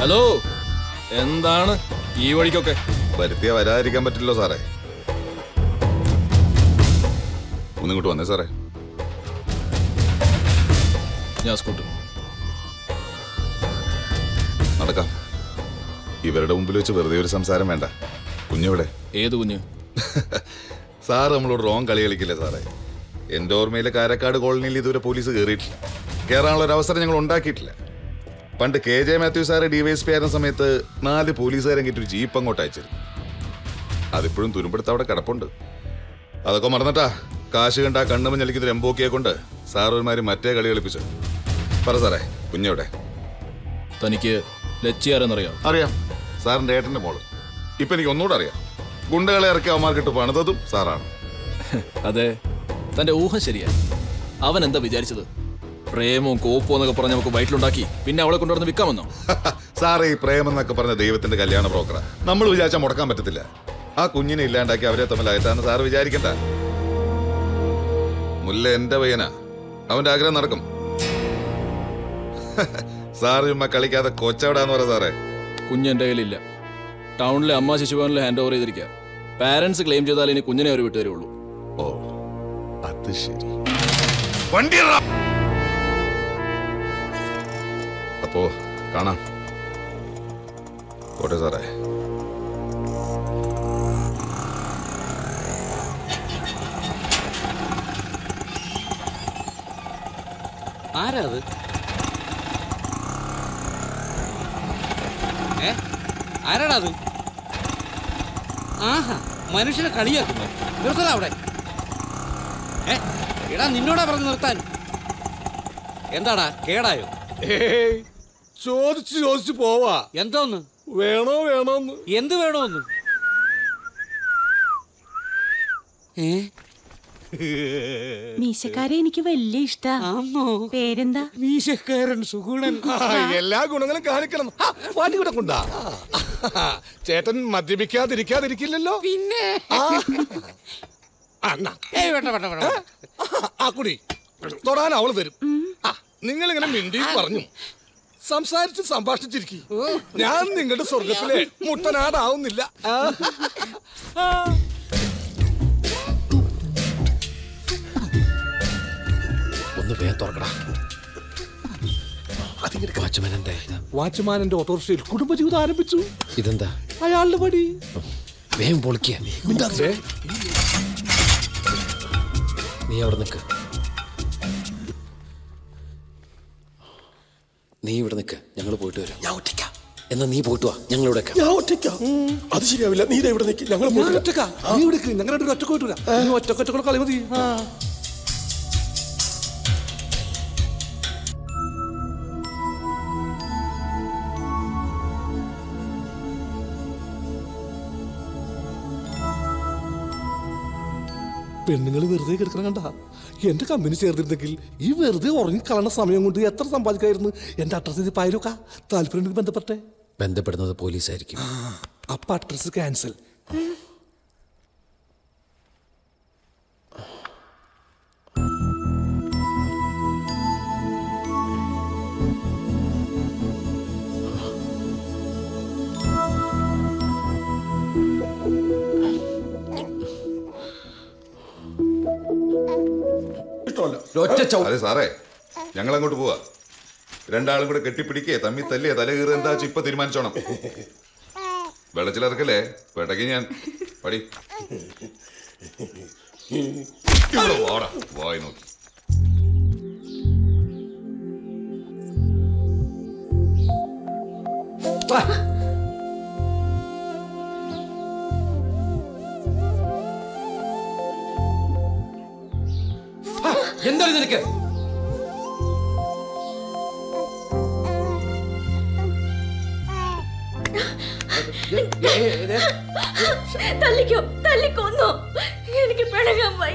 Hello എന്താണ് ഈ വഴിക്കൊക്കെ വരുത്തിയ വരാതിരിക്കാൻ പറ്റില്ലല്ലോ സാറേ ഒന്നിങ്ങോട്ട് വന്നേ സാറേ ഞാൻ സ്കൂട്ടർ നടക്കാം ഇവരുടെ മുമ്പിൽ വെച്ച് വെറുതെ ഒരു സംസാരം വേണ്ട കുഞ്ഞെവിടെ ഏത് കുഞ്ഞ് സാറ് നമ്മളോട് റോങ് കളി കളിക്കില്ലേ സാറേ എൻ്റെ ഓർമ്മയിലെ കാരക്കാട് കോളനിയിൽ ഇതുവരെ പോലീസ് കയറിയിട്ടില്ല കയറാനുള്ള ഒരു അവസരം ഞങ്ങൾ ഉണ്ടാക്കിയിട്ടില്ല പണ്ട് K J Mathew sir DYSP ആയിരുന്ന സമയത്ത് നാല് പോലീസുകാരെ കിട്ടി ഒരു ജീപ്പ് അങ്ങോട്ട് അയച്ചിരുന്നു അതിപ്പോഴും തുരുമ്പെടുത്ത് അവിടെ കിടപ്പുണ്ട് അതൊക്കെ മറന്നിട്ടാ കാശ് കണ്ട ആ കണ്ണും ഞെളിക്കുന്ന രമ്പോക്കിയെ കൊണ്ട് സാർ ഒരുമാതിരി മറ്റേ കളി കളിപ്പിച്ചു പറ സാറേ കുഞ്ഞെവിടെ തനിക്ക് ലച്ചിയാരെന്നറിയാം അറിയാം സാറിന്റെ ഏട്ടന്റെ മോള് ഇപ്പൊ എനിക്ക് ഒന്നുകൂടെ അറിയാം ഗുണ്ടകളെ ഇറക്കി അവന്മാർക്കിട്ട് പണിതതും സാറാണ് അതെ തന്റെ ഊഹം ശരിയാ അവൻ എന്താ വിചാരിച്ചത് പ്രേമവും കോപ്പോ എന്നൊക്കെ പറഞ്ഞ് നമുക്ക് വയറ്റിലുണ്ടാക്കി പിന്നെ അവളെ കൊണ്ടുവന്ന് വിൽക്കാമെന്നോ സാറേ ഈ പ്രേമം എന്നൊക്കെ പറഞ്ഞ ദൈവത്തിന്റെ കല്യാണ ബ്രോക്കറാ നമ്മൾ വിചാരിച്ചാൽ മുടക്കാൻ പറ്റത്തില്ല ആ കുഞ്ഞിനെ ഇല്ലാണ്ടാക്കി അവരെ തമ്മിൽ അയറ്റാന്ന് സാറ് വിചാരിക്കണ്ട മുല്ല എന്റെ പയ്യനാ അവന്റെ ആഗ്രഹം നടക്കും സാറ് ചുമ്മാ കളിക്കാതെ കൊച്ചവിടാന്ന് പറ സാറേ കുഞ്ഞ് എൻ്റെ കയ്യിലില്ല ടൗണിലെ അമ്മ ശിശുഭവനിൽ ഹാൻഡ് ഓവർ ചെയ്തിരിക്കുക പാരന്റ്സ് ക്ലെയിം ചെയ്താൽ ഇനി കുഞ്ഞിനെ അവർ വിട്ടുതരുള്ളൂ ഓ അത് ശരി അപ്പോ കാണാം കോട്ടെ സാറേ ആരാ അത് ഏ ആരാടാ അത് ആഹാ മനുഷ്യനെ കളിയാക്കുന്നു നിർത്തല അവിടെ ഏ എടാ നിന്നോടാ പറഞ്ഞു നിർത്താൻ എന്താടാ കേടായോ ഏയ് ചോദിച്ചു ചോദിച്ചു പോവാ എന്തോന്ന് വേണോ വേണോന്ന് എന്ത് വേണോന്ന് ഏ മീശക്കാരെ എനിക്ക് വലിയ ഇഷ്ടാ ആന്നോ പേരെന്താ മീശക്കാരൻ സുഗുണൻ ആ, എല്ലാ ഗുണങ്ങളും കാണിക്കണം ആ, പാട്ടി കൂടെ കൊണ്ടാ ആ, ചേട്ടൻ മദ്യപിക്കാതിരിക്കാതിരിക്കില്ലല്ലോ പിന്നെ ആ. ആ, എന്നാ. ഏയ് വേണ്ട വേണ്ട വേണ്ട ആ കുടി തൊടാൻ അവള് തരും ആ നിങ്ങൾ ഇങ്ങനെ മിണ്ടി പറഞ്ഞു സംസാരിച്ച് സംഭാഷിച്ചിരിക്കും ഞാൻ നിങ്ങളുടെ സ്വർഗത്തിലെ മുട്ടനാടാവുന്നില്ല ആ. ഒന്ന് വേഗം തുറക്കടാ വാച്ച്മാൻ എന്തേ വാച്ച്മാനന്റെ ഓട്ടോറിക്ഷയിൽ കുടുംബജീവിതം ആരംഭിച്ചു ഇതെന്താ അയാളുടെ പടി വേഗം പൊളിക്കുക നീ അവിടെ നിൽക്ക് നീ ഇവിടെ നിൽക്ക് ഞങ്ങൾ പോയിട്ട് വരാം ഞാൻ ഒറ്റയ്ക്കാ എന്നാ നീ പോയിട്ട് വാ ഞങ്ങൾ ഇവിടെ ഞാൻ ഒറ്റയ്ക്കാ അത് ശരിയാവില്ല നീ ദേ ഇവിടെ നിൽക്കി ഞങ്ങൾ ഞാൻ ഒറ്റക്കാ നീ ഇവിടെ ഞങ്ങൾ രണ്ടുപേരും ഒറ്റക്ക് പോയിട്ട് വരാം നീ ഒറ്റക്കൊറ്റക്കുള്ള കളി മതി ആ. പെണ്ണുങ്ങൾ വെറുതെ കിടക്കണം കണ്ട എന്റെ കമ്പനി ചേർന്നിരുന്നെങ്കിൽ ഈ വെറുതെ ഉറങ്ങിക്കളണ സമയം കൊണ്ട് എത്ര സമ്പാദിക്കായിരുന്നു എന്റെ അഡ്രസ് ഇത് പായലൊക്കെ താല്പര്യം ബന്ധപ്പെട്ടെ ബന്ധപ്പെടുന്നത് പോലീസായിരിക്കും അപ്പൊ അഡ്രസ് ക്യാൻസൽ അതെ സാറേ ഞങ്ങൾ അങ്ങോട്ട് പോവാ രണ്ടാളും കൂടെ കെട്ടിപ്പിടിക്കേ തമ്മി തല്ലിയേ തല കീറി എന്താ വെച്ചാ ഇപ്പൊ തീരുമാനിച്ചോണം വെള്ളച്ചിലിറക്കല്ലേ പെടകി ഞാൻ പടി ഇവിടെ വാടാ വായി നോക്കി എന്താണ് നിനക്ക് തല്ലിക്കോ തല്ലിക്കൊന്നോ എനിക്ക് പിണങ്ങാൻ വയ്യ